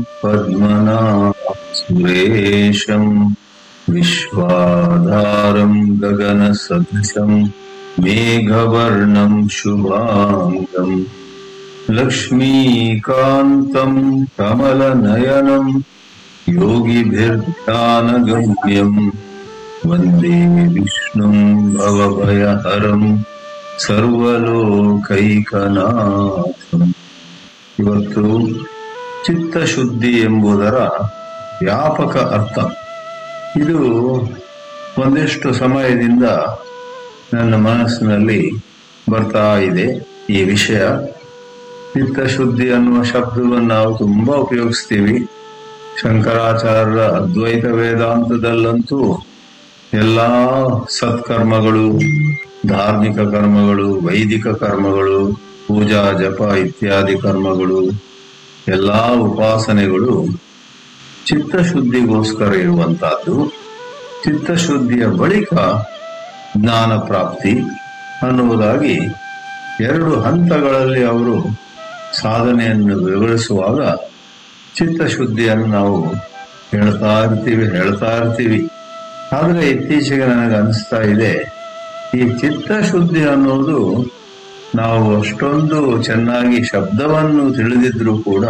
पद्मनाभसुरेशम् विश्वाधारम् गगनसदृशम् मेघवर्णम् शुभाङ्गम् लक्ष्मीकान्तम् कमलनयनम् योगिभिर्ध्यानगम्यम् वन्दे विष्णुम् भवभयहरम् ಸರ್ವಲೋಕೈಕನಾಥಂ ಇವತ್ತು ಚಿತ್ತಶುದ್ಧಿ ಎಂಬುದರ ವ್ಯಾಪಕ ಅರ್ಥ ಇದು ಒಂದಿಷ್ಟು ಸಮಯದಿಂದ ನನ್ನ ಮನಸ್ಸಿನಲ್ಲಿ ಬರ್ತಾ ಇದೆ ಈ ವಿಷಯ ಚಿತ್ತಶುದ್ಧಿ ಅನ್ನುವ ಶಬ್ದವನ್ನು ನಾವು ತುಂಬಾ ಉಪಯೋಗಿಸ್ತೀವಿ ಶಂಕರಾಚಾರ್ಯರ ಅದ್ವೈತ ವೇದಾಂತದಲ್ಲಂತೂ ಎಲ್ಲಾ ಸತ್ಕರ್ಮಗಳು ಧಾರ್ಮಿಕ ಕರ್ಮಗಳು ವೈದಿಕ ಕರ್ಮಗಳು ಪೂಜಾ ಜಪ ಇತ್ಯಾದಿ ಕರ್ಮಗಳು ಎಲ್ಲಾ ಉಪಾಸನೆಗಳು ಚಿತ್ತಶುದ್ಧಿಗೋಸ್ಕರ ಇರುವಂತಹದ್ದು ಚಿತ್ತಶುದ್ಧಿಯ ಬಳಿಕ ಜ್ಞಾನ ಪ್ರಾಪ್ತಿ ಅನ್ನುವುದಾಗಿ ಎರಡು ಹಂತಗಳಲ್ಲಿ ಅವರು ಸಾಧನೆಯನ್ನು ವಿವರಿಸುವಾಗ ಚಿತ್ತಶುದ್ಧಿಯನ್ನು ನಾವು ಹೇಳ್ತಾ ಇರ್ತೀವಿ ಹೇಳ್ತಾ ಇರ್ತೀವಿ ಆದರೆ ಇತ್ತೀಚೆಗೆ ನನಗೆ ಅನಿಸ್ತಾ ಇದೆ ಈ ಚಿತ್ತಶುದ್ಧಿ ಅನ್ನೋದು ನಾವು ಅಷ್ಟೊಂದು ಚೆನ್ನಾಗಿ ಶಬ್ದವನ್ನು ತಿಳಿದಿದ್ರೂ ಕೂಡ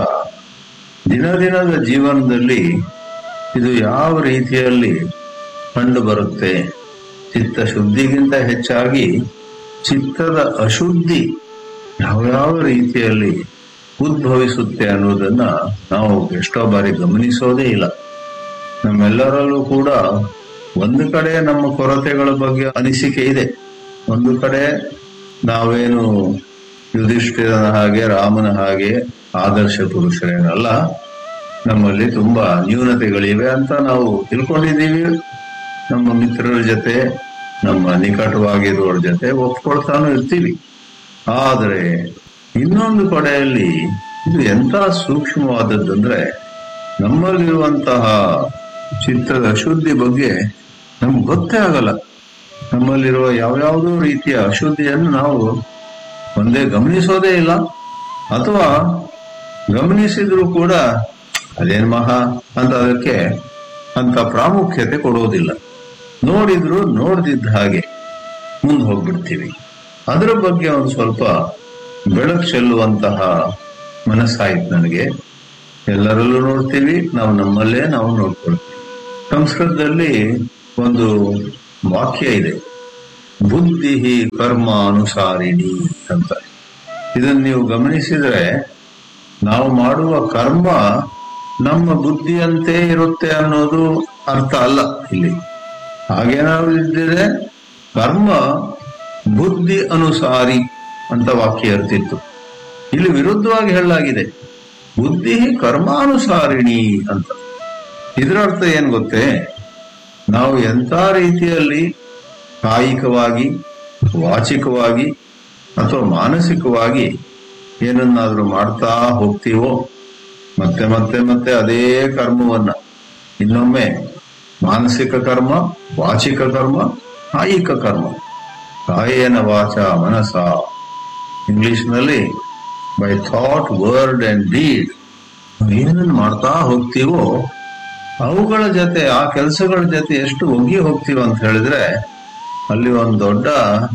ದಿನ ದಿನದ ಜೀವನದಲ್ಲಿ ಇದು ಯಾವ ರೀತಿಯಲ್ಲಿ ಕಂಡು ಬರುತ್ತೆ ಚಿತ್ತಶುದ್ಧಿಗಿಂತ ಹೆಚ್ಚಾಗಿ ಚಿತ್ತದ ಅಶುದ್ಧಿ ಯಾವ್ಯಾವ ರೀತಿಯಲ್ಲಿ ಉದ್ಭವಿಸುತ್ತೆ ಅನ್ನೋದನ್ನ ನಾವು ಎಷ್ಟೋ ಬಾರಿ ಗಮನಿಸೋದೇ ಇಲ್ಲ ನಮ್ಮೆಲ್ಲರಲ್ಲೂ ಕೂಡ ಒಂದು ಕಡೆ ನಮ್ಮ ಕೊರತೆಗಳ ಬಗ್ಗೆ ಅನಿಸಿಕೆ ಇದೆ ಒಂದು ಕಡೆ ನಾವೇನು ಯುಧಿಷ್ಠಿರನ ಹಾಗೆ ರಾಮನ ಹಾಗೆ ಆದರ್ಶ ಪುರುಷರೇನಲ್ಲ ನಮ್ಮಲ್ಲಿ ತುಂಬಾ ನ್ಯೂನತೆಗಳಿವೆ ಅಂತ ನಾವು ತಿಳ್ಕೊಂಡಿದ್ದೀವಿ ನಮ್ಮ ಮಿತ್ರರ ಜೊತೆ ನಮ್ಮ ನಿಕಟವಾಗಿರೋರ ಜೊತೆ ಒಪ್ಕೊಳ್ತಾನು ಇರ್ತೀವಿ ಆದರೆ ಇನ್ನೊಂದು ಕಡೆಯಲ್ಲಿ ಇದು ಎಂತ ಸೂಕ್ಷ್ಮವಾದದ್ದಂದ್ರೆ ನಮ್ಮಲ್ಲಿರುವಂತಹ ಚಿತ್ತದ ಅಶುದ್ಧಿ ಬಗ್ಗೆ ನಮ್ಗೆ ಗೊತ್ತೇ ಆಗಲ್ಲ ನಮ್ಮಲ್ಲಿರುವ ಯಾವ್ಯಾವುದೋ ರೀತಿಯ ಅಶುದ್ಧಿಯನ್ನು ನಾವು ಒಂದೇ ಗಮನಿಸೋದೇ ಇಲ್ಲ ಅಥವಾ ಗಮನಿಸಿದ್ರು ಕೂಡ ಅದೇನ್ ಮಹಾ ಅಂತ ಅದಕ್ಕೆ ಅಂತ ಪ್ರಾಮುಖ್ಯತೆ ಕೊಡೋದಿಲ್ಲ ನೋಡಿದ್ರು ನೋಡ್ದಿದ್ದ ಹಾಗೆ ಮುಂದೆ ಹೋಗ್ಬಿಡ್ತೀವಿ ಅದರ ಬಗ್ಗೆ ಒಂದು ಸ್ವಲ್ಪ ಬೆಳಕು ಚೆಲ್ಲುವಂತಹ ಮನಸ್ಸಾಯ್ತು ನನಗೆ ಎಲ್ಲರಲ್ಲೂ ನೋಡ್ತೀವಿ ನಾವು ನಮ್ಮಲ್ಲೇ ನಾವು ನೋಡ್ಕೊಳ್ತೀವಿ ಸಂಸ್ಕೃತದಲ್ಲಿ ಒಂದು ವಾಕ್ಯ ಇದೆ ಬುದ್ಧಿ ಕರ್ಮ ಅನುಸಾರಿಣಿ ಅಂತ ಇದನ್ನು ನೀವು ಗಮನಿಸಿದ್ರೆ ನಾವು ಮಾಡುವ ಕರ್ಮ ನಮ್ಮ ಬುದ್ಧಿಯಂತೆ ಇರುತ್ತೆ ಅನ್ನೋದು ಅರ್ಥ ಅಲ್ಲ ಇಲ್ಲಿ ಹಾಗೇನಾದ್ರು ಇದ್ದಿದ್ರೆ ಕರ್ಮ ಬುದ್ಧಿ ಅನುಸಾರಿ ಅಂತ ವಾಕ್ಯ ಇರ್ತಿತ್ತು ಇಲ್ಲಿ ವಿರುದ್ಧವಾಗಿ ಹೇಳಲಾಗಿದೆ ಬುದ್ಧಿ ಕರ್ಮಾನುಸಾರಿಣಿ ಅಂತ ಇದರ ಅರ್ಥ ಏನ್ ಗೊತ್ತೇ ನಾವು ಎಂಥ ರೀತಿಯಲ್ಲಿ ಕಾಯಿಕವಾಗಿ ವಾಚಿಕವಾಗಿ ಅಥವಾ ಮಾನಸಿಕವಾಗಿ ಏನನ್ನಾದ್ರೂ ಮಾಡ್ತಾ ಹೋಗ್ತೀವೋ ಮತ್ತೆ ಮತ್ತೆ ಮತ್ತೆ ಅದೇ ಕರ್ಮವನ್ನ ಇನ್ನೊಮ್ಮೆ ಮಾನಸಿಕ ಕರ್ಮ ವಾಚಿಕ ಕರ್ಮ ಕಾಯಿಕ ಕರ್ಮ ಕಾಯೇನ ವಾಚ ಮನಸ ಇಂಗ್ಲಿಷ್ನಲ್ಲಿ by thought word and deed ಏನನ್ನು ಮಾಡ್ತಾ ಹೋಗ್ತೀವೋ ಅವುಗಳ ಜೊತೆ ಆ ಕೆಲಸಗಳ ಜೊತೆ ಎಷ್ಟು ಒಗ್ಗಿ ಹೋಗ್ತೀವಿ ಅಂತ ಹೇಳಿದ್ರೆ ಅಲ್ಲಿ ಒಂದು ದೊಡ್ಡ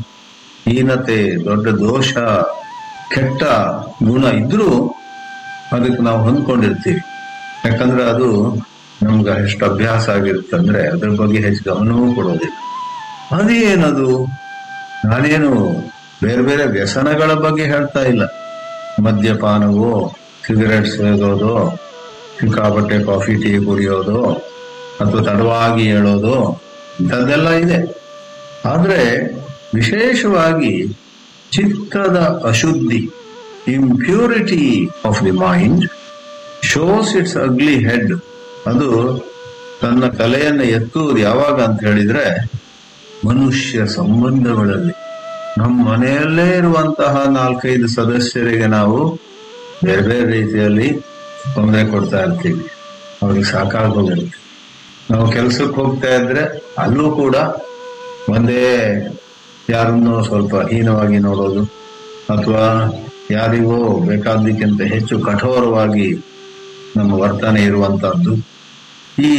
ಹೀನತೆ ದೊಡ್ಡ ದೋಷ ಕೆಟ್ಟ ಗುಣ ಇದ್ರೂ ಅದಕ್ಕೆ ನಾವು ಹೊಂದ್ಕೊಂಡಿರ್ತೀವಿ ಯಾಕಂದ್ರೆ ಅದು ನಮ್ಗೆ ಎಷ್ಟು ಅಭ್ಯಾಸ ಆಗಿರುತ್ತಂದ್ರೆ ಅದ್ರ ಬಗ್ಗೆ ಹೆಚ್ಚು ಗಮನವೂ ಕೊಡೋದಿಲ್ಲ ಅದೇನದು ನಾನೇನು ಬೇರೆ ಬೇರೆ ವ್ಯಸನಗಳ ಬಗ್ಗೆ ಹೇಳ್ತಾ ಇಲ್ಲ ಮದ್ಯಪಾನವೋ ಸಿಗರೆಟ್ ಸೇದೋದು ಸಿಕ್ಕಾಪಟ್ಟೆ ಕಾಫಿ ಟೀ ಕುಡಿಯೋದು ಅಥವಾ ತಡವಾಗಿ ಹೇಳೋದು ಇಂಥದ್ದೆಲ್ಲ ಇದೆ ಆದ್ರೆ ವಿಶೇಷವಾಗಿ ಚಿತ್ತದ ಅಶುದ್ಧಿ impurity of the mind shows its ugly head ಅದು ತನ್ನ ತಲೆಯನ್ನು ಎತ್ತುವುದು ಯಾವಾಗ ಅಂತ ಹೇಳಿದ್ರೆ ಮನುಷ್ಯ ಸಂಬಂಧಗಳಲ್ಲಿ ನಮ್ಮ ಮನೆಯಲ್ಲೇ ಇರುವಂತಹ ನಾಲ್ಕೈದು ಸದಸ್ಯರಿಗೆ ನಾವು ಬೇರೆ ಬೇರೆ ರೀತಿಯಲ್ಲಿ ತೊಂದರೆ ಕೊಡ್ತಾ ಇರ್ತೀವಿ ಅವ್ರಿಗೆ ಸಾಕಾಗೋಗಿರುತ್ತೆ ನಾವು ಕೆಲಸಕ್ಕೆ ಹೋಗ್ತಾ ಇದ್ರೆ ಅಲ್ಲೂ ಕೂಡ ಒಂದೇ ಯಾರನ್ನೋ ಸ್ವಲ್ಪ ಹೀನವಾಗಿ ನೋಡೋದು ಅಥವಾ ಯಾರಿಗೋ ಬೇಕಾದ್ದಕ್ಕಿಂತ ಹೆಚ್ಚು ಕಠೋರವಾಗಿ ನಮ್ಮ ವರ್ತನೆ ಇರುವಂತಹದ್ದು ಈ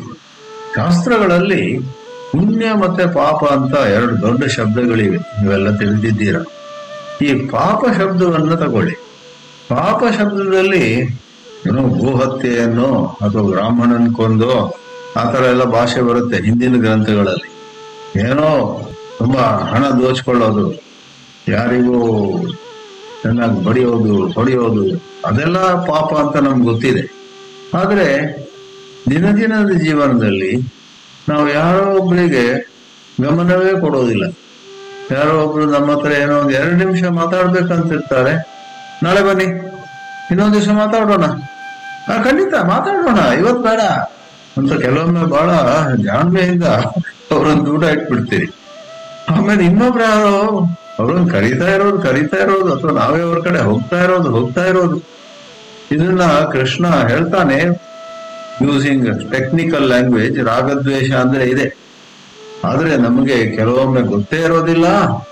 ಶಾಸ್ತ್ರಗಳಲ್ಲಿ ಪುಣ್ಯ ಮತ್ತೆ ಪಾಪ ಅಂತ ಎರಡು ದೊಡ್ಡ ಶಬ್ದಗಳಿವೆ ನೀವೆಲ್ಲ ತಿಳಿದಿದ್ದೀರ ಈ ಪಾಪ ಶಬ್ದವನ್ನು ತಗೊಳ್ಳಿ ಪಾಪ ಶಬ್ದದಲ್ಲಿ ಏನೋ ಗೋಹತ್ಯೆಯನ್ನು ಅಥವಾ ಬ್ರಾಹ್ಮಣನ್ ಕೊಂದು ಆ ಥರ ಎಲ್ಲ ಭಾಷೆ ಬರುತ್ತೆ ಹಿಂದಿನ ಗ್ರಂಥಗಳಲ್ಲಿ ಏನೋ ತುಂಬಾ ಹಣ ದೋಚ್ಕೊಳ್ಳೋದು ಯಾರಿಗೂ ಚೆನ್ನಾಗಿ ಬಡಿಯೋದು ಹೊಡೆಯೋದು ಅದೆಲ್ಲ ಪಾಪ ಅಂತ ನಮ್ಗೆ ಗೊತ್ತಿದೆ ಆದರೆ ದಿನ ದಿನದ ಜೀವನದಲ್ಲಿ ನಾವು ಯಾರೋ ಒಬ್ಬರಿಗೆ ಗಮನವೇ ಕೊಡೋದಿಲ್ಲ ಯಾರೋ ಒಬ್ರು ನಮ್ಮ ಹತ್ರ ಏನೋ ಒಂದು ಎರಡು ನಿಮಿಷ ಮಾತಾಡ್ಬೇಕಂತಿರ್ತಾರೆ ನಾಳೆ ಬನ್ನಿ ಇನ್ನೊಂದು ದಿವಸ ಮಾತಾಡೋಣ ಆ ಖಂಡಿತ ಮಾತಾಡೋಣ ಇವತ್ತು ಬೇಡ ಅಂತ ಕೆಲವೊಮ್ಮೆ ಬಹಳ ಜಾಣ್ಮೆಯಿಂದ ಅವರನ್ನು ದೂರ ಇಟ್ಬಿಡ್ತೀರಿ ಆಮೇಲೆ ಇನ್ನೊಬ್ರು ಯಾರೋ ಅವ್ರನ್ನ ಕರೀತಾ ಇರೋದು ಕರೀತಾ ಇರೋದು ಅಥವಾ ನಾವೇ ಅವ್ರ ಕಡೆ ಹೋಗ್ತಾ ಇರೋದು ಹೋಗ್ತಾ ಇರೋದು ಇದನ್ನ ಕೃಷ್ಣ ಹೇಳ್ತಾನೆ ಯೂಸಿಂಗ್ ಟೆಕ್ನಿಕಲ್ ಲ್ಯಾಂಗ್ವೇಜ್ ರಾಗದ್ವೇಷ ಅಂದ್ರೆ ಇದೆ ಆದ್ರೆ ನಮಗೆ ಕೆಲವೊಮ್ಮೆ ಗೊತ್ತೇ ಇರೋದಿಲ್ಲ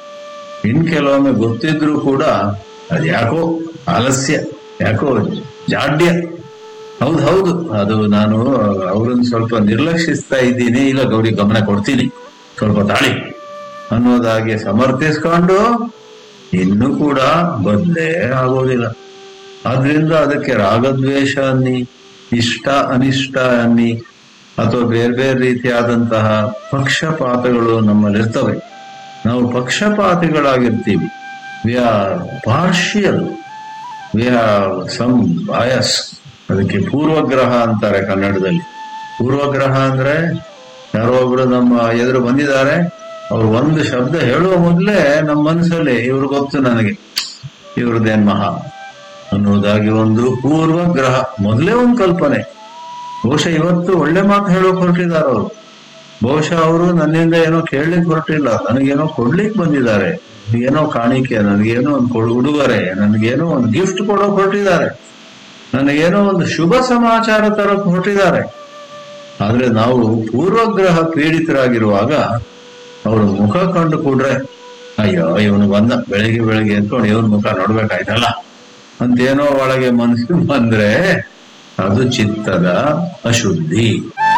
ಇನ್ ಕೆಲವೊಮ್ಮೆ ಗೊತ್ತಿದ್ರು ಕೂಡ ಅದು ಯಾಕೋ ಆಲಸ್ಯ ಯಾಕೋ ಜಾಡ್ಯ ಹೌದು ಹೌದು ಅದು ನಾನು ಅವ್ರನ್ನ ಸ್ವಲ್ಪ ನಿರ್ಲಕ್ಷಿಸ್ತಾ ಇದ್ದೀನಿ ಇಲ್ಲ ಗೌರಿ ಗಮನ ಕೊಡ್ತೀನಿ ಸ್ವಲ್ಪ ತಾಳಿ ಅನ್ನೋದಾಗಿ ಸಮರ್ಥಿಸ್ಕೊಂಡು ಇನ್ನೂ ಕೂಡ ಬದಲೇ ಆಗೋದಿಲ್ಲ ಆದ್ರಿಂದ ಅದಕ್ಕೆ ರಾಗದ್ವೇಷ ಅನ್ನಿ ಇಷ್ಟ ಅನಿಷ್ಟ ಅನ್ನಿ ಅಥವಾ ಬೇರೆ ಬೇರೆ ರೀತಿಯಾದಂತಹ ಪಕ್ಷಪಾತಗಳು ನಮ್ಮಲ್ಲಿರ್ತವೆ ನಾವು ಪಕ್ಷಪಾತಿಗಳಾಗಿರ್ತೀವಿ we are partial we have some bias ಅದಕ್ಕೆ ಪೂರ್ವಗ್ರಹ ಅಂತಾರೆ ಕನ್ನಡದಲ್ಲಿ ಪೂರ್ವಗ್ರಹ ಅಂದ್ರೆ ಯಾರೋ ಒಬ್ರು ನಮ್ಮ ಎದುರು ಬಂದಿದ್ದಾರೆ ಅವ್ರು ಒಂದು ಶಬ್ದ ಹೇಳುವ ಮೊದಲೇ ನಮ್ಮ ಮನಸ್ಸಲ್ಲಿ ಇವ್ರು ಗೊತ್ತು ನನಗೆ ಇವ್ರದ್ದೇನ್ ಮಹಾ ಅನ್ನೋದಾಗಿ ಒಂದು ಪೂರ್ವಗ್ರಹ ಮೊದಲೇ ಒಂದು ಕಲ್ಪನೆ ಬಹುಶಃ ಇವತ್ತು ಒಳ್ಳೆ ಮಾತು ಹೇಳೋಕ್ ಹೊರಟಿದ್ದಾರೆ ಅವರು ಬಹುಶಃ ಅವರು ನನ್ನಿಂದ ಏನೋ ಕೇಳಲಿಕ್ಕೆ ಹೊರಟಿಲ್ಲ ನನಗೇನೋ ಕೊಡ್ಲಿಕ್ಕೆ ಬಂದಿದ್ದಾರೆ ಏನೋ ಕಾಣಿಕೆ ನನಗೇನೋ ಒಂದು ಕೊಡು ಉಡುಗೊರೆ ನನಗೇನೋ ಒಂದು ಗಿಫ್ಟ್ ಕೊಡೋಕ್ ಹೊರಟಿದ್ದಾರೆ ನನಗೇನೋ ಒಂದು ಶುಭ ಸಮಾಚಾರ ತರಕ್ ಹೊರಟಿದ್ದಾರೆ ಆದ್ರೆ ನಾವು ಪೂರ್ವಗ್ರಹ ಪೀಡಿತರಾಗಿರುವಾಗ ಅವ್ರ ಮುಖ ಕಂಡು ಕೂಡ್ರೆ ಅಯ್ಯೋ ಇವನು ಬಂದ ಬೆಳಿಗ್ಗೆ ಬೆಳಿಗ್ಗೆ ಎತ್ಕೊಂಡು ಇವನ್ ಮುಖ ನೋಡ್ಬೇಕಾಯ್ತಲ್ಲ ಅಂತೇನೋ ಒಳಗೆ ಮನಸ್ಸು ಬಂದ್ರೆ ಅದು ಚಿತ್ತದ ಅಶುದ್ಧಿ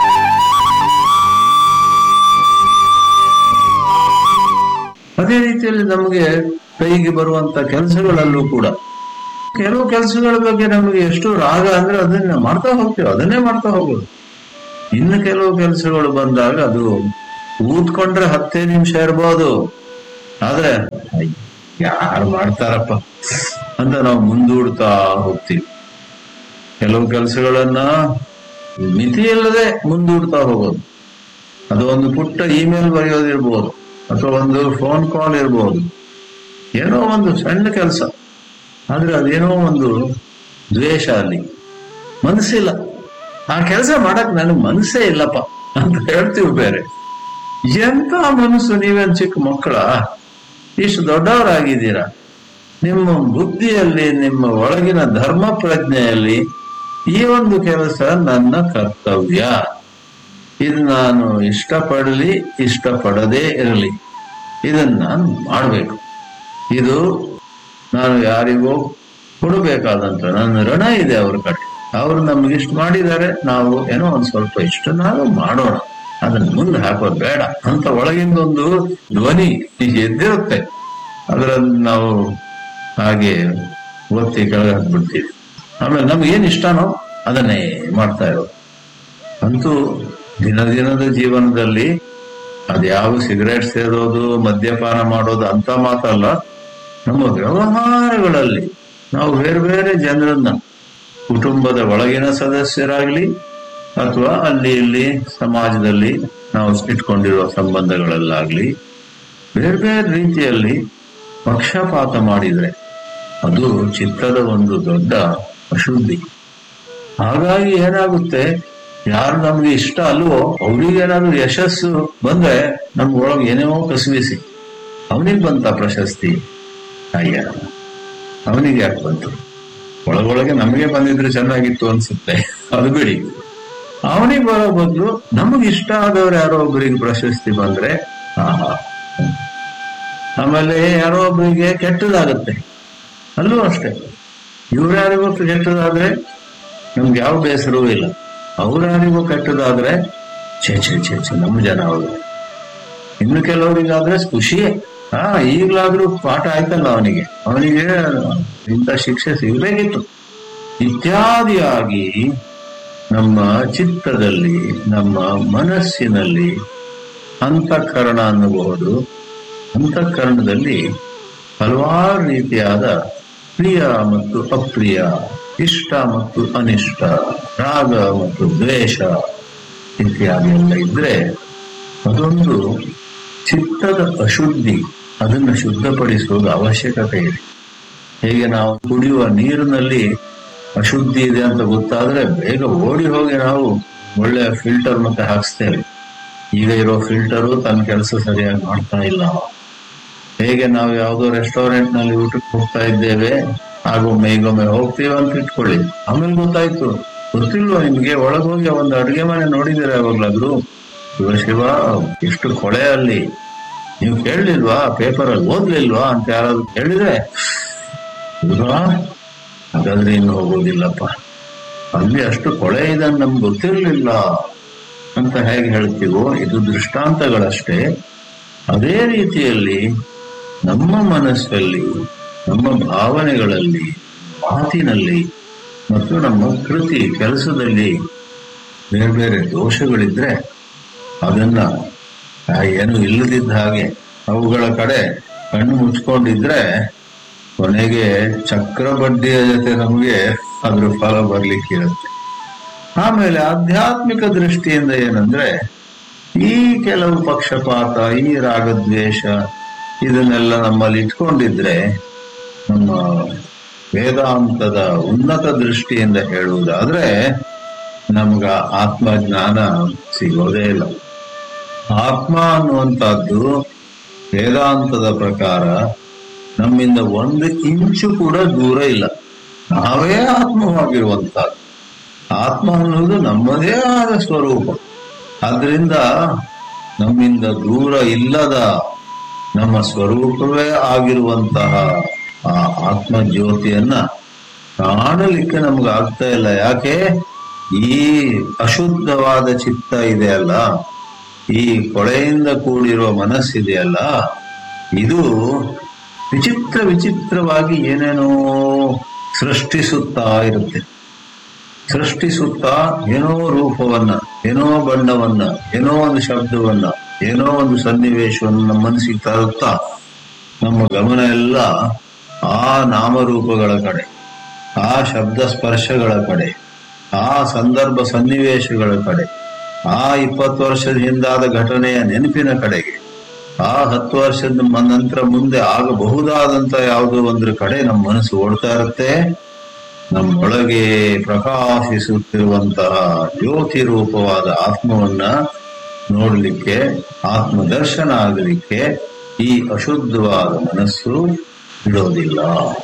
ಅದೇ ರೀತಿಯಲ್ಲಿ ನಮಗೆ ಕೈಗೆ ಬರುವಂತ ಕೆಲಸಗಳಲ್ಲೂ ಕೂಡ ಕೆಲವು ಕೆಲಸಗಳ ಬಗ್ಗೆ ನಮಗೆ ಎಷ್ಟು ರಾಗ ಅಂದ್ರೆ ಅದನ್ನ ಮಾಡ್ತಾ ಹೋಗ್ತೀವಿ ಅದನ್ನೇ ಮಾಡ್ತಾ ಹೋಗೋದು ಇನ್ನು ಕೆಲವು ಕೆಲಸಗಳು ಬಂದಾಗ ಅದು ಊದ್ಕೊಂಡ್ರೆ ಹತ್ತೇ ನಿಮಿಷ ಇರ್ಬೋದು ಆದ್ರೆ ಯಾರು ಮಾಡ್ತಾರಪ್ಪ ಅಂತ ನಾವು ಮುಂದೂಡ್ತಾ ಹೋಗ್ತೀವಿ ಕೆಲವು ಕೆಲಸಗಳನ್ನ ಮಿತಿಯಿಲ್ಲದೆ ಮುಂದೂಡ್ತಾ ಹೋಗೋದು ಅದು ಒಂದು ಪುಟ್ಟ ಇಮೇಲ್ ಬರೆಯೋದಿರ್ಬೋದು ಅಥವಾ ಒಂದು ಫೋನ್ ಕಾಲ್ ಇರ್ಬೋದು ಏನೋ ಒಂದು ಸಣ್ಣ ಕೆಲಸ ಆದ್ರೆ ಅದೇನೋ ಒಂದು ದ್ವೇಷ ಅಲ್ಲಿ ಮನಸ್ಸಿಲ್ಲ ಆ ಕೆಲಸ ಮಾಡಕ್ ನನಗೆ ಮನಸ್ಸೇ ಇಲ್ಲಪ್ಪ ಅಂತ ಹೇಳ್ತೀವಿ ಬೇರೆ ಎಂತ ಮನಸ್ಸು ನೀವೇನ್ ಚಿಕ್ಕ ಮಕ್ಕಳ ಇಷ್ಟು ದೊಡ್ಡವರಾಗಿದ್ದೀರಾ ನಿಮ್ಮ ಬುದ್ಧಿಯಲ್ಲಿ ನಿಮ್ಮ ಒಳಗಿನ ಧರ್ಮ ಪ್ರಜ್ಞೆಯಲ್ಲಿ ಈ ಒಂದು ಕೆಲಸ ನನ್ನ ಕರ್ತವ್ಯ ಇದು ನಾನು ಇಷ್ಟಪಡಲಿ ಇಷ್ಟಪಡದೇ ಇರಲಿ ಇದನ್ನ ನಾನು ಮಾಡಬೇಕು ಇದು ನಾನು ಯಾರಿಗೋ ಕೊಡಬೇಕಾದಂತ ನನ್ನ ಋಣ ಇದೆ ಅವ್ರ ಕಡೆ ಅವರು ನಮ್ಗೆ ಇಷ್ಟು ಮಾಡಿದ್ದಾರೆ ನಾವು ಏನೋ ಒಂದ್ ಸ್ವಲ್ಪ ಇಷ್ಟು ನಾವು ಮಾಡೋಣ ಅದನ್ನ ಮುಂದೆ ಹಾಕೋದು ಬೇಡ ಅಂತ ಒಳಗಿಂದ ಒಂದು ಧ್ವನಿ ಎದ್ದಿರುತ್ತೆ ಅದರಲ್ಲಿ ನಾವು ಹಾಗೆ ಒತ್ತಿ ಕೆಳಗೆ ಹಾಕ್ಬಿಡ್ತೀವಿ ಆಮೇಲೆ ನಮ್ಗೆ ಏನ್ ಇಷ್ಟನೋ ಅದನ್ನೇ ಮಾಡ್ತಾ ಇರೋದು ಅಂತೂ ದಿನ ದಿನದ ಜೀವನದಲ್ಲಿ ಅದ್ಯಾವ ಸಿಗರೇಟ್ ಸೇದೋದು ಮದ್ಯಪಾನ ಮಾಡೋದು ಅಂತ ಮಾತಲ್ಲ ನಮ್ಮ ವ್ಯವಹಾರಗಳಲ್ಲಿ ನಾವು ಬೇರೆ ಬೇರೆ ಜನರನ್ನ ಕುಟುಂಬದ ಒಳಗಿನ ಸದಸ್ಯರಾಗ್ಲಿ ಅಥವಾ ಅಲ್ಲಿ ಇಲ್ಲಿ ಸಮಾಜದಲ್ಲಿ ನಾವು ಇಟ್ಕೊಂಡಿರುವ ಸಂಬಂಧಗಳಲ್ಲಾಗ್ಲಿ ಬೇರೆ ಬೇರೆ ರೀತಿಯಲ್ಲಿ ಪಕ್ಷಪಾತ ಮಾಡಿದ್ರೆ ಅದು ಚಿತ್ತದ ಒಂದು ದೊಡ್ಡ ಅಶುದ್ಧಿ ಹಾಗಾಗಿ ಏನಾಗುತ್ತೆ ಯಾರು ನಮ್ಗೆ ಇಷ್ಟ ಅಲ್ವೋ ಅವ್ರಿಗೇನಾದ್ರೂ ಯಶಸ್ಸು ಬಂದ್ರೆ ನಮ್ಗೆ ಒಳಗೆ ಏನೇನೋ ಕಸಿವಿಸಿ ಅವನಿಗೆ ಬಂತ ಪ್ರಶಸ್ತಿ ಅಯ್ಯ ಅವನಿಗೆ ಯಾಕೆ ಬಂತು ಒಳಗೊಳಗೆ ನಮಗೆ ಬಂದಿದ್ರೆ ಚೆನ್ನಾಗಿತ್ತು ಅನ್ಸುತ್ತೆ ಅದು ಬಿಡಿ ಅವನಿಗೆ ಬರೋ ಬದಲು ನಮಗೆ ಇಷ್ಟ ಆದವ್ರು ಯಾರೋ ಒಬ್ಬರಿಗೆ ಪ್ರಶಸ್ತಿ ಬಂದ್ರೆ ಆಹಾ ಆಮೇಲೆ ಯಾರೋ ಒಬ್ಬರಿಗೆ ಕೆಟ್ಟದಾಗತ್ತೆ ಅಲ್ಲೂ ಅಷ್ಟೇ ಇವ್ರು ಯಾರಿಗೂ ಕೆಟ್ಟದಾದ್ರೆ ನಮ್ಗೆ ಯಾವ ಬೇಸರವೂ ಇಲ್ಲ ಅವರಾರಿಗೂ ಕೆಟ್ಟದಾದ್ರೆ ಛೇ ಛೇ ಛೇ ಛೇ ನಮ್ಮ ಜನ ಅವರು ಇನ್ನು ಕೆಲವರಿಗಾದ್ರೆ ಖುಷಿಯೇ ಹಾ ಈಗಲಾದ್ರೂ ಪಾಠ ಆಯ್ತಲ್ಲ ಅವನಿಗೆ ಅವನಿಗೆ ಇಂಥ ಶಿಕ್ಷೆ ಸಿಗಬೇಕಿತ್ತು ಇತ್ಯಾದಿಯಾಗಿ ನಮ್ಮ ಚಿತ್ತದಲ್ಲಿ ನಮ್ಮ ಮನಸ್ಸಿನಲ್ಲಿ ಅಂತಃಕರಣ ಅನ್ನಬಹುದು ಅಂತಃಕರಣದಲ್ಲಿ ಹಲವಾರು ರೀತಿಯಾದ ಪ್ರಿಯ ಮತ್ತು ಅಪ್ರಿಯ ಇಷ್ಟ ಮತ್ತು ಅನಿಷ್ಟ ರಾಗ ಮತ್ತು ದ್ವೇಷ ಇತ್ಯಾದಿ ಎಲ್ಲ ಇದ್ರೆ ಅದೊಂದು ಚಿತ್ತದ ಅಶುದ್ಧಿ ಅದನ್ನು ಶುದ್ಧಪಡಿಸುವುದು ಅವಶ್ಯಕತೆ ಇದೆ ಹೇಗೆ ನಾವು ಕುಡಿಯುವ ನೀರಿನಲ್ಲಿ ಅಶುದ್ಧಿ ಇದೆ ಅಂತ ಗೊತ್ತಾದ್ರೆ ಬೇಗ ಓಡಿ ಹೋಗಿ ನಾವು ಒಳ್ಳೆಯ ಫಿಲ್ಟರ್ ಮತ್ತೆ ಹಾಕ್ಸ್ತೇವೆ ಈಗ ಇರೋ ಫಿಲ್ಟರು ತನ್ನ ಕೆಲಸ ಸರಿಯಾಗಿ ಮಾಡ್ತಾ ಇಲ್ಲ ಹೇಗೆ ನಾವು ಯಾವುದೋ ರೆಸ್ಟೋರೆಂಟ್ ನಲ್ಲಿ ಊಟಕ್ಕೆ ಹೋಗ್ತಾ ಇದ್ದೇವೆ ಆಗೊಮ್ಮೆ ಈಗೊಮ್ಮೆ ಹೋಗ್ತೀವಿ ಅಂತ ಇಟ್ಕೊಳ್ಳಿ ಆಮೇಲೆ ಗೊತ್ತಾಯ್ತು ಗೊತ್ತಿಲ್ವಾ ನಿಮ್ಗೆ ಒಳಗೆ ಹೋಗಿ ಒಂದು ಅಡುಗೆ ಮನೆ ನೋಡಿದ್ದೀರಾ ಯಾವಾಗ್ಲಾದ್ರು ಶಿವ ಶಿವ ಎಷ್ಟು ಕೊಳೆ ಅಲ್ಲಿ ನೀವು ಕೇಳಲಿಲ್ವಾ ಪೇಪರ್ ಅಲ್ಲಿ ಓದ್ಲಿಲ್ವಾ ಅಂತ ಯಾರಾದ್ರೂ ಕೇಳಿದ್ರೆ ಇಲ್ವಾ ಹಾಗಾದ್ರೆ ಇನ್ನು ಹೋಗೋದಿಲ್ಲಪ್ಪ ಅಲ್ಲಿ ಅಷ್ಟು ಕೊಳೆ ಇದೆ ಅಂತ ನಮ್ಗೆ ಗೊತ್ತಿರ್ಲಿಲ್ಲ ಅಂತ ಹೇಗೆ ಹೇಳ್ತೀವೋ ಇದು ದೃಷ್ಟಾಂತಗಳಷ್ಟೇ ಅದೇ ರೀತಿಯಲ್ಲಿ ನಮ್ಮ ಮನಸ್ಸಲ್ಲಿ ನಮ್ಮ ಭಾವನೆಗಳಲ್ಲಿ ಮಾತಿನಲ್ಲಿ ಮತ್ತು ನಮ್ಮ ಕೃತಿ ಕೆಲಸದಲ್ಲಿ ಬೇರೆ ಬೇರೆ ದೋಷಗಳಿದ್ರೆ ಅದನ್ನ ಆ ಏನು ಇಲ್ಲದಿದ್ದ ಹಾಗೆ ಅವುಗಳ ಕಡೆ ಕಣ್ಣು ಮುಚ್ಕೊಂಡಿದ್ರೆ ಕೊನೆಗೆ ಚಕ್ರ ಬಡ್ಡಿಯ ಜೊತೆ ನಮಗೆ ಅದ್ರ ಫಲ ಬರ್ಲಿಕ್ಕಿರುತ್ತೆ ಆಮೇಲೆ ಆಧ್ಯಾತ್ಮಿಕ ದೃಷ್ಟಿಯಿಂದ ಏನಂದ್ರೆ ಈ ಕೆಲವು ಪಕ್ಷಪಾತ ಈ ರಾಗದ್ವೇಷ ಇದನ್ನೆಲ್ಲ ನಮ್ಮಲ್ಲಿ ಇಟ್ಕೊಂಡಿದ್ರೆ ನಮ್ಮ ವೇದಾಂತದ ಉನ್ನತ ದೃಷ್ಟಿಯಿಂದ ಹೇಳುವುದಾದ್ರೆ ನಮ್ಗ ಆತ್ಮಜ್ಞಾನ ಸಿಗೋದೇ ಇಲ್ಲ ಆತ್ಮ ಅನ್ನುವಂಥದ್ದು ವೇದಾಂತದ ಪ್ರಕಾರ ನಮ್ಮಿಂದ ಒಂದು ಇಂಚು ಕೂಡ ದೂರ ಇಲ್ಲ ನಾವೇ ಆತ್ಮವಾಗಿರುವಂತಹದ್ದು ಆತ್ಮ ಅನ್ನೋದು ನಮ್ಮದೇ ಆದ ಸ್ವರೂಪ ಆದ್ರಿಂದ ನಮ್ಮಿಂದ ದೂರ ಇಲ್ಲದ ನಮ್ಮ ಸ್ವರೂಪವೇ ಆಗಿರುವಂತಹ ಆ ಆತ್ಮ ಜ್ಯೋತಿಯನ್ನ ಕಾಣಲಿಕ್ಕೆ ನಮ್ಗೆ ಆಗ್ತಾ ಇಲ್ಲ ಯಾಕೆ ಈ ಅಶುದ್ಧವಾದ ಚಿತ್ತ ಇದೆಯಲ್ಲ ಈ ಕೊಳೆಯಿಂದ ಕೂಡಿರುವ ಮನಸ್ಸಿದೆಯಲ್ಲ ಇದು ವಿಚಿತ್ರ ವಿಚಿತ್ರವಾಗಿ ಏನೇನೋ ಸೃಷ್ಟಿಸುತ್ತಾ ಇರುತ್ತೆ ಸೃಷ್ಟಿಸುತ್ತಾ ಏನೋ ರೂಪವನ್ನ ಏನೋ ಬಣ್ಣವನ್ನ ಏನೋ ಒಂದು ಶಬ್ದವನ್ನ ಏನೋ ಒಂದು ಸನ್ನಿವೇಶವನ್ನು ನಮ್ಮ ಮನಸ್ಸಿಗೆ ತರುತ್ತಾ ನಮ್ಮ ಗಮನ ಎಲ್ಲ ಆ ನಾಮರೂಪಗಳ ಕಡೆ ಆ ಶಬ್ದ ಸ್ಪರ್ಶಗಳ ಕಡೆ ಆ ಸಂದರ್ಭ ಸನ್ನಿವೇಶಗಳ ಕಡೆ ಆ ಇಪ್ಪತ್ತು ವರ್ಷದ ಹಿಂದಾದ ಘಟನೆಯ ನೆನಪಿನ ಕಡೆಗೆ ಆ ಹತ್ತು ವರ್ಷದ ಮ- ನಂತರ ಮುಂದೆ ಆಗಬಹುದಾದಂತ ಯಾವುದೋ ಒಂದ್ರ ಕಡೆ ನಮ್ಮ ಮನಸ್ಸು ಓಡ್ತಾ ಇರುತ್ತೆ ನಮ್ಮೊಳಗೆ ಪ್ರಕಾಶಿಸುತ್ತಿರುವಂತಹ ಜ್ಯೋತಿ ರೂಪವಾದ ಆತ್ಮವನ್ನ ನೋಡಲಿಕ್ಕೆ ಆತ್ಮದರ್ಶನ ಆಗಲಿಕ್ಕೆ ಈ ಅಶುದ್ಧವಾದ ಮನಸ್ಸು ಬಿಡೋದಿಲ್ಲ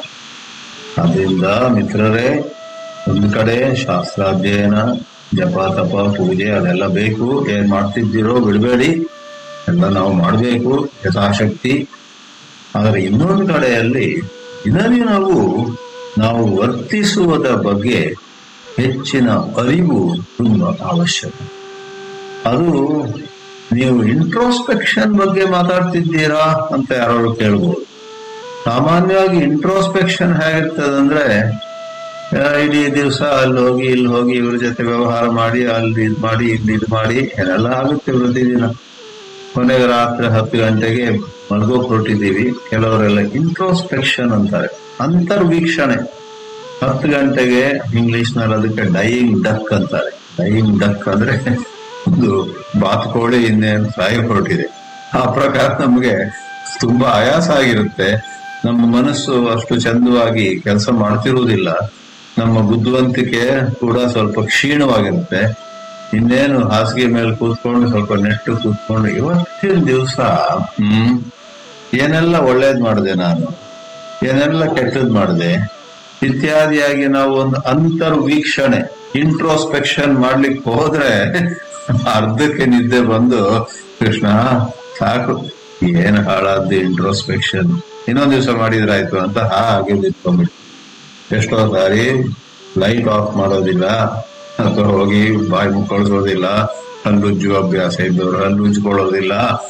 ಅದರಿಂದ ಮಿತ್ರರೇ ಒಂದು ಕಡೆ ಶಾಸ್ತ್ರಾಧ್ಯಯನ ಜಪ ತಪ ಪೂಜೆ ಅದೆಲ್ಲ ಬೇಕು ಏನ್ ಮಾಡ್ತಿದ್ದೀರೋ ಬಿಡಬೇಡಿ ಎಲ್ಲ ನಾವು ಮಾಡಬೇಕು ಯಥಾಶಕ್ತಿ ಆದರೆ ಇನ್ನೊಂದು ಕಡೆಯಲ್ಲಿ ದಿನದಿನವೂ ನಾವು ವರ್ತಿಸುವುದರ ಬಗ್ಗೆ ಹೆಚ್ಚಿನ ಅರಿವು ತುಂಬಾ ಅವಶ್ಯಕ ಅದು ನೀವು ಇಂಟ್ರೋಸ್ಪೆಕ್ಷನ್ ಬಗ್ಗೆ ಮಾತಾಡ್ತಿದ್ದೀರಾ ಅಂತ ಯಾರು ಕೇಳ್ಬೋದು ಸಾಮಾನ್ಯವಾಗಿ ಇಂಟ್ರೋಸ್ಪೆಕ್ಷನ್ ಹೇಗಿರ್ತದಂದ್ರೆ ಆ, ಇಡೀ ದಿವಸ ಅಲ್ಲಿ ಹೋಗಿ ಇಲ್ಲಿ ಹೋಗಿ ಇವ್ರ ಜೊತೆ ವ್ಯವಹಾರ ಮಾಡಿ ಅಲ್ಲಿ ಇದು ಮಾಡಿ ಇಲ್ಲಿ ಇದು ಮಾಡಿ ಏನೆಲ್ಲ ಆಗುತ್ತೆ ಪ್ರತಿದಿನ ಕೊನೆಗೆ ರಾತ್ರಿ ಹತ್ತು ಗಂಟೆಗೆ ಮಲ್ಗೋಕ್ ಹೊರಟಿದ್ದೀವಿ ಕೆಲವರೆಲ್ಲ ಇಂಟ್ರೋಸ್ಪೆಕ್ಷನ್ ಅಂತಾರೆ ಅಂತರ್ವೀಕ್ಷಣೆ ಹತ್ತು ಗಂಟೆಗೆ ಇಂಗ್ಲಿಷ್ ನಲ್ಲಿ ಅದಕ್ಕೆ ಡೈಯಿಂಗ್ ಡಕ್ ಅಂತಾರೆ ಡೈಯಿಂಗ್ ಡಕ್ ಅಂದ್ರೆ ಒಂದು ಬಾತುಕೋಳಿ ಇನ್ನೇನು ಸಾಯಿ ಹೊರಟಿದೆ ಆ ಪ್ರಕಾರ ನಮಗೆ ತುಂಬಾ ಆಯಾಸ ಆಗಿರುತ್ತೆ ನಮ್ಮ ಮನಸ್ಸು ಅಷ್ಟು ಚಂದವಾಗಿ ಕೆಲಸ ಮಾಡ್ತಿರುವುದಿಲ್ಲ ನಮ್ಮ ಬುದ್ಧಿವಂತಿಕೆ ಕೂಡ ಸ್ವಲ್ಪ ಕ್ಷೀಣವಾಗಿರುತ್ತೆ ಇನ್ನೇನು ಹಾಸಿಗೆ ಮೇಲೆ ಕೂತ್ಕೊಂಡು ಸ್ವಲ್ಪ ನೆಟ್ಟು ಕೂತ್ಕೊಂಡು ಇವತ್ತಿನ ದಿವಸ ಹ್ಮ್ ಏನೆಲ್ಲ ಒಳ್ಳೇದ್ ಮಾಡಿದೆ ನಾನು ಏನೆಲ್ಲ ಕೆಟ್ಟದ್ ಮಾಡಿದೆ ಇತ್ಯಾದಿಯಾಗಿ ನಾವು ಒಂದು ಅಂತರ್ವೀಕ್ಷಣೆ ಇಂಟ್ರೋಸ್ಪೆಕ್ಷನ್ ಮಾಡ್ಲಿಕ್ಕೆ ಹೋದ್ರೆ ಅರ್ಧಕ್ಕೆ ನಿದ್ದೆ ಬಂದು ಕೃಷ್ಣ ಸಾಕು ಏನ್ ಹಾಳಾದ್ದು ಇಂಟ್ರೋಸ್ಪೆಕ್ಷನ್ ಇನ್ನೊಂದ್ ದಿವಸ ಮಾಡಿದ್ರಾಯ್ತು ಅಂತ ಹಾಗೆ ನಿಂತ್ಕೊಂಡ್ಬಿಟ್ಟು ಎಷ್ಟೋ ಸಾರಿ ಲೈಟ್ ಆಫ್ ಮಾಡೋದಿಲ್ಲ ಅಥವಾ ಹೋಗಿ ಬಾಯಿ ಮುಕ್ಕೊಳ್ಸೋದಿಲ್ಲ ಹಲ್ಲುಜ್ಜುವ ಅಭ್ಯಾಸ ಇದ್ದವರು ಹಲ್ಲುಜ್ಕೊಳ್ಳೋದಿಲ್ಲ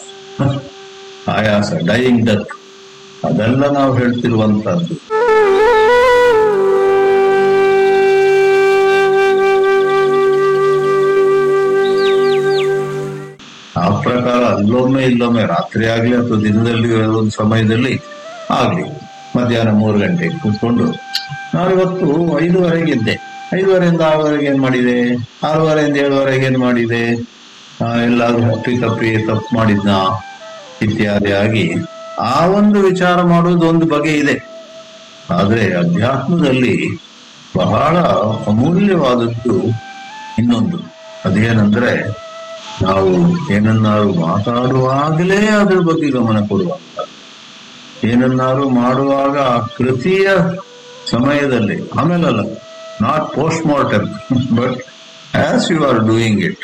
ಆಯಾಸ ಡೈಯಿಂಗ್ ಡೆತ್ ಅದೆಲ್ಲ ನಾವು ಹೇಳ್ತಿರುವಂತಹದ್ದು ಆ ಪ್ರಕಾರ ಅಲ್ಲೊಮ್ಮೆ ಇಲ್ಲೊಮ್ಮೆ ರಾತ್ರಿ ಆಗ್ಲಿ ಅಥವಾ ದಿನದಲ್ಲಿ ಒಂದು ಸಮಯದಲ್ಲಿ ಆಗ್ಲಿ ಮಧ್ಯಾಹ್ನ ಮೂರು ಗಂಟೆಗೆ ಕೂತ್ಕೊಂಡು ನಾನಿವತ್ತು ಐದುವರೆಗಿದ್ದೆ ಐದುವರೆಯಿಂದ ಆರೂವರೆಗೆ ಏನ್ ಮಾಡಿದೆ ಆರೂವರೆಯಿಂದ ಏಳುವರೆಗೆ ಏನ್ ಮಾಡಿದೆ ಆ, ಎಲ್ಲಾದ್ರೂ ಹಪ್ಪಿ ತಪ್ಪಿ ತಪ್ಪು ಮಾಡಿದ್ನ ಇತ್ಯಾದಿ ಆಗಿ ಆ ಒಂದು ವಿಚಾರ ಮಾಡುವುದು ಒಂದು ಬಗೆ ಇದೆ ಆದ್ರೆ ಅಧ್ಯಾತ್ಮದಲ್ಲಿ ಬಹಳ ಅಮೂಲ್ಯವಾದದ್ದು ಇನ್ನೊಂದು ಅದೇನಂದ್ರೆ ನಾವು ಏನನ್ನಾರು ಮಾತಾಡುವಾಗಲೇ ಅದ್ರ ಬಗ್ಗೆ ಗಮನ ಕೊಡುವಂತ ಏನನ್ನಾರು ಮಾಡುವಾಗ ಆ ಕೃತಿಯ ಸಮಯದಲ್ಲಿ ಆಮೇಲಲ್ಲ not post mortem but as you are doing it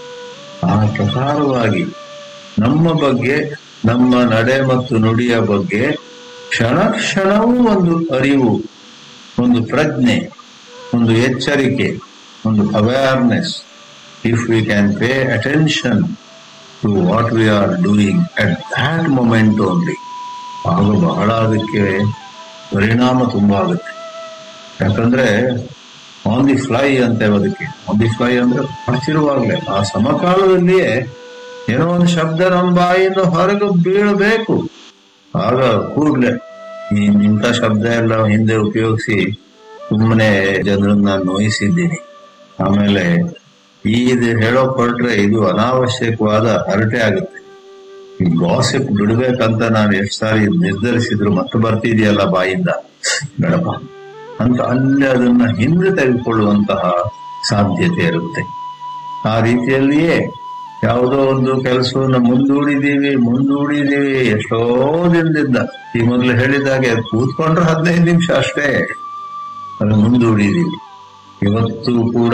ಆ ಪ್ರಕಾರವಾಗಿ ನಮ್ಮ ಬಗ್ಗೆ ನಮ್ಮ ನಡೆ ಮತ್ತು ನುಡಿಯ ಬಗ್ಗೆ ಕ್ಷಣ ಕ್ಷಣವೂ ಒಂದು ಅರಿವು ಒಂದು ಪ್ರಜ್ಞೆ ಒಂದು ಎಚ್ಚರಿಕೆ ಒಂದು awareness if we can pay attention to what we are doing at that moment only ಆಗ ಬಹಳ ಅದಕ್ಕೆ ಪರಿಣಾಮ ತುಂಬಾ ಆಗುತ್ತೆ ಯಾಕಂದ್ರೆ ಆನ್ ದಿ ಫ್ಲೈ ಅಂತೇವೆ ಅದಕ್ಕೆ ಆನ್ ದಿ ಫ್ಲೈ ಅಂದ್ರೆ ಮಾಡ್ತಿರುವಾಗ್ಲೇ ಆ ಸಮಕಾಲದಲ್ಲಿಯೇ ಏನೋ ಒಂದು ಶಬ್ದ ನಮ್ಮ ಬಾಯಿಂದ ಹೊರಗೆ ಬೀಳಬೇಕು ಆಗ ಕೂಡ್ಲೆ ಈ ಇಂಥ ಶಬ್ದ ಎಲ್ಲ ಹಿಂದೆ ಉಪಯೋಗಿಸಿ ಸುಮ್ಮನೆ ಜನರನ್ನ ನೋಯಿಸಿದ್ದೀನಿ ಆಮೇಲೆ ಈ ಇದು ಹೇಳೋಕ್ ಹೊರಟ್ರೆ ಇದು ಅನಾವಶ್ಯಕವಾದ ಹರಟೆ ಆಗುತ್ತೆ ಈ ಗಾಸಿಪ್ ಬಿಡ್ಬೇಕಂತ ನಾನು ಎಷ್ಟು ಸಾರಿ ನಿರ್ಧರಿಸಿದ್ರು ಮತ್ತೆ ಬರ್ತಿದೆಯಲ್ಲ ಬಾಯಿಂದ ಬೇಡಪ್ಪ ಅಂತ ಅಲ್ಲಿ ಅದನ್ನ ಹಿಂದೆ ತೆಗೆದುಕೊಳ್ಳುವಂತಹ ಸಾಧ್ಯತೆ ಇರುತ್ತೆ ಆ ರೀತಿಯಲ್ಲಿಯೇ ಯಾವುದೋ ಒಂದು ಕೆಲಸವನ್ನ ಮುಂದೂಡಿದೀವಿ ಮುಂದೂಡಿದೀವಿ ಎಷ್ಟೋ ದಿನದಿಂದ ಈ ಮೊದಲು ಹೇಳಿದಾಗೆ ಕೂತ್ಕೊಂಡ್ರೆ ಹದಿನೈದು ನಿಮಿಷ ಅಷ್ಟೇ ಅದು ಮುಂದೂಡಿದೀವಿ ಇವತ್ತು ಕೂಡ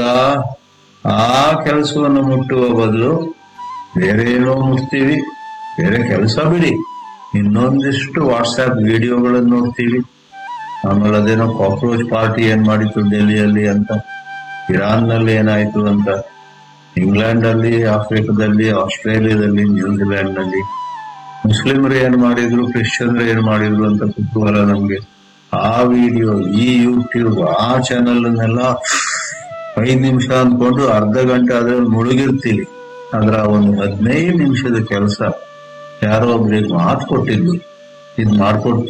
ಆ ಕೆಲಸವನ್ನು ಮುಟ್ಟುವ ಬದಲು ಬೇರೆ ಏನೋ ಮುಟ್ತೀವಿ ಬೇರೆ ಕೆಲಸ ಬಿಡಿ ಇನ್ನೊಂದಿಷ್ಟು ವಾಟ್ಸ್ಆಪ್ ವಿಡಿಯೋಗಳನ್ನು ನೋಡ್ತೀವಿ ಆಮೇಲೆ ಅದೇನೋ ಕಾಕ್ರೋಚ್ ಪಾರ್ಟಿ ಏನ್ ಮಾಡಿತ್ತು ಡೆಲ್ಲಿಯಲ್ಲಿ ಅಂತ ಇರಾನ್ ನಲ್ಲಿ ಏನಾಯ್ತು ಅಂತ ಇಂಗ್ಲೆಂಡ್ ಅಲ್ಲಿ ಆಫ್ರಿಕಾದಲ್ಲಿ ಆಸ್ಟ್ರೇಲಿಯಾದಲ್ಲಿ ನ್ಯೂಜಿಲೆಂಡ್ ನಲ್ಲಿ ಮುಸ್ಲಿಮರು ಏನ್ ಮಾಡಿದ್ರು ಕ್ರಿಶ್ಚಿಯನ್ರು ಏನ್ ಮಾಡಿದ್ರು ಅಂತ ಕುತೂಹಲ ನಮ್ಗೆ ಆ ವಿಡಿಯೋ ಈ ಯೂಟ್ಯೂಬ್ ಆ ಚಾನಲ್ ಅನ್ನೆಲ್ಲ ಐದ್ ನಿಮಿಷ ಅಂದ್ಕೊಂಡು ಅರ್ಧ ಗಂಟೆ ಅದ್ರಲ್ಲಿ ಮುಳುಗಿರ್ತೀವಿ ಅದ್ರ ಒಂದು ಹದಿನೈದು ನಿಮಿಷದ ಕೆಲಸ ಯಾರೋ ಒಬ್ರಿಗೆ ಮಾತು ಕೊಟ್ಟಿದ್ದು ಇದ್ ಮಾಡ್ಕೊಡ್ತೀವಿ